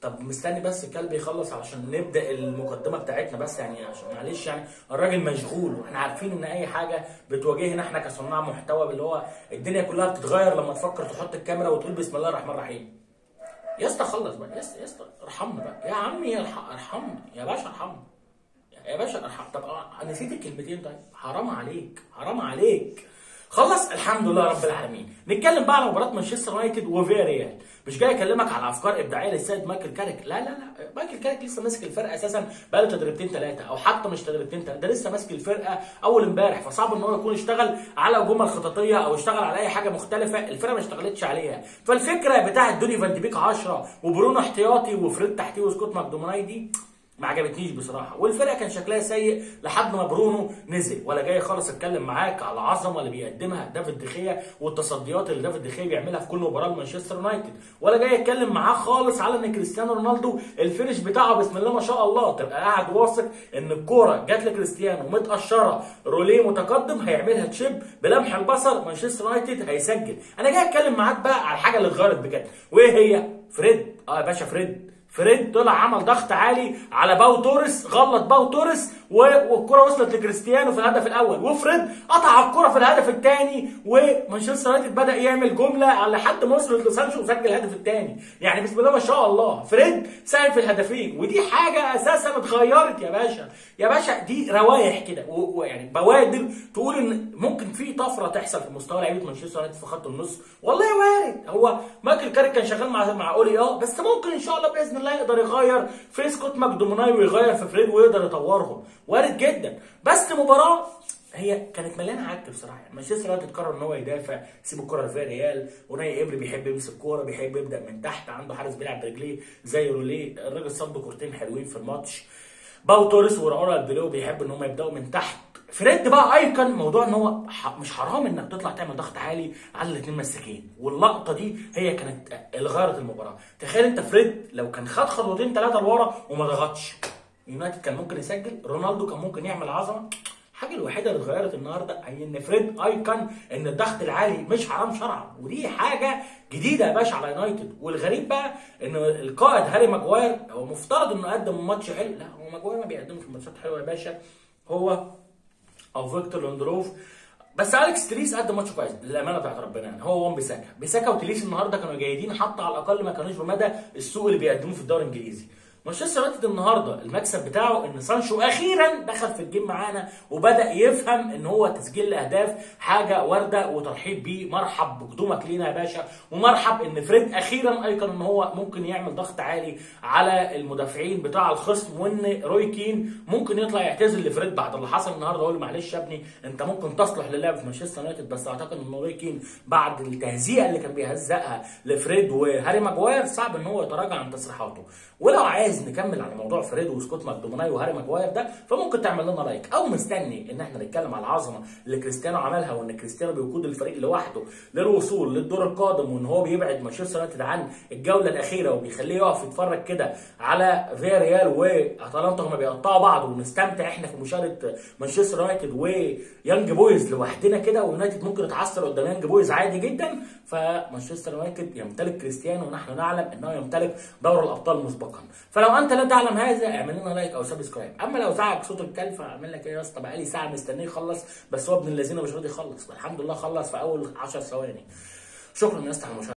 طب مستني بس الكلب يخلص علشان نبدا المقدمه بتاعتنا بس يعني عشان معلش يعني الراجل مشغول واحنا عارفين ان اي حاجه بتواجهنا احنا كصناع محتوى اللي هو الدنيا كلها بتتغير لما تفكر تحط الكاميرا وتقول بسم الله الرحمن الرحيم يا اسطى خلص بقى يا اسطى يا اسطى ارحمنا بقى يا عمي يا الح- ارحمنا يا باشا ارحمنا يا باشا ارحم طب آه، نسيت الكلمتين طيب حرام عليك حرام عليك خلص الحمد لله رب العالمين نتكلم بقى على مباراه مانشستر يونايتد وفيا ريال مش جاي اكلمك على افكار ابداعيه للسيد مايكل كاريك لا لا لا مايكل كاريك لسه ماسك الفرقه اساسا بقى له تدريبتين ثلاثه او حتى مش تدريبتين ثلاثه ده لسه ماسك الفرقه اول امبارح فصعب ان هو يكون اشتغل على جمل خططيه او اشتغل على اي حاجه مختلفه الفرقه ما اشتغلتش عليها فالفكره بتاعت دوني فان دي بيك 10 وبرونو احتياطي وفريد تحتيه وسكوت ماكدوماناي دي ما عجبتنيش بصراحه والفرقه كان شكلها سيء لحد ما برونو نزل ولا جاي خالص اتكلم معاك على العظمه اللي بيقدمها دافيد دخيا والتصديات اللي دافيد دخيا بيعملها في كل مباراه لمانشستر يونايتد ولا جاي اتكلم معاه خالص على ان كريستيانو رونالدو الفينش بتاعه بسم الله ما شاء الله تبقى قاعد واثق ان الكوره جات لكريستيانو متقشره روليه متقدم هيعملها تشيب بلمح البصر مانشستر يونايتد هيسجل انا جاي اتكلم معاك بقى على الحاجه اللي اتغيرت بجد وايه هي فريد اه يا باشا فريد فريد طلع عمل ضغط عالي على باو توريس غلط باو توريس و- والكره وصلت لكريستيانو في الهدف الاول وفريد قطع الكره في الهدف الثاني ومانشستر يونايتد بدا يعمل جمله على لحد ما وصلت لسانشو وسجل الهدف الثاني يعني بسم الله ما شاء الله فريد ساهم في الهدفين ودي حاجه اساسا اتغيرت يا باشا يا باشا دي روايح كده و- ويعني بوادر تقول ان ممكن في طفره تحصل في مستوى لعيبه مانشستر يونايتد في خط النص والله وارد هو مايكل كاريك كان شغال مع مع اولي اه بس ممكن ان شاء الله باذن الله يقدر يغير في سكوت ماكدوموناي ويغير في فريد ويقدر يطورهم وارد جدا بس مباراه هي كانت مليانه عك بصراحه يعني مانشستر يونايتد قرر ان هو يدافع يسيب الكره لفيا ريال وناي امري بيحب يمسك الكوره بيحب يبدا من تحت عنده حارس بيلعب برجليه زي روليه الراجل صد كورتين حلوين في الماتش باو توريس وراولا البلو بيحب ان هم يبداوا من تحت فريد بقى ايكون موضوع ان هو ح- مش حرام انك تطلع تعمل ضغط عالي على الاثنين مساكين واللقطه دي هي كانت اللي غيرت المباراه تخيل انت فريد لو كان خد خطوتين ثلاثه لورا وما ضغطش يونايتد كان ممكن يسجل رونالدو كان ممكن يعمل عظمه الحاجه الوحيده اللي اتغيرت النهارده هي ان فريد ايكون ان الضغط العالي مش حرام شرعا ودي حاجه جديده يا باشا على يونايتد والغريب بقى ان القائد هاري ماجواير هو مفترض انه قدم ماتش حلو لا هو ماجواير ما بيقدمش ماتشات حلوه يا باشا هو او فيكتور لوندروف بس اليكس تريس قدم ماتش كويس للامانه بتاعت ربنا يعني هو وان بيساكا بيساكا وتريس النهارده كانوا جيدين حتى على الاقل ما كانوش بمدى السوق اللي بيقدموه في الدوري الانجليزي مانشستر يونايتد النهارده المكسب بتاعه ان سانشو اخيرا دخل في الجيم معانا وبدا يفهم ان هو تسجيل الاهداف حاجه وارده وترحيب بيه مرحب بقدومك لينا يا باشا ومرحب ان فريد اخيرا ايقن ان هو ممكن يعمل ضغط عالي على المدافعين بتاع الخصم وان روي كين ممكن يطلع يعتذر لفريد بعد اللي حصل النهارده يقول له معلش يا ابني انت ممكن تصلح للعب في مانشستر يونايتد بس اعتقد ان روي كين بعد التهزيئه اللي كان بيهزقها لفريد وهاري ماجواير صعب ان هو يتراجع عن تصريحاته ولو عايز نكمل على موضوع فريد وسكوت ماكدوماناي وهاري ماجواير ده فممكن تعمل لنا لايك او مستني ان احنا نتكلم على العظمه اللي كريستيانو عملها وان كريستيانو بيقود الفريق لوحده للوصول للدور القادم وان هو بيبعد مانشستر يونايتد عن الجوله الاخيره وبيخليه يقف يتفرج كده على فيا ريال واتلانتا هما بيقطعوا بعض ونستمتع احنا في مشاهده مانشستر يونايتد ويانج بويز لوحدنا كده ويونايتد ممكن يتعثر قدام يانج بويز عادي جدا فمانشستر يونايتد يمتلك كريستيانو ونحن نعلم انه يمتلك دوري الابطال مسبقا فلو انت لا تعلم هذا اعمل لنا لايك او سبسكرايب اما لو زعق صوت الكلب فاعمل لك ايه يا اسطى بقالي ساعه مستنيه يخلص بس هو ابن الذين مش راضي يخلص والحمد لله خلص في اول 10 ثواني شكرا يا اسطى على المشاهده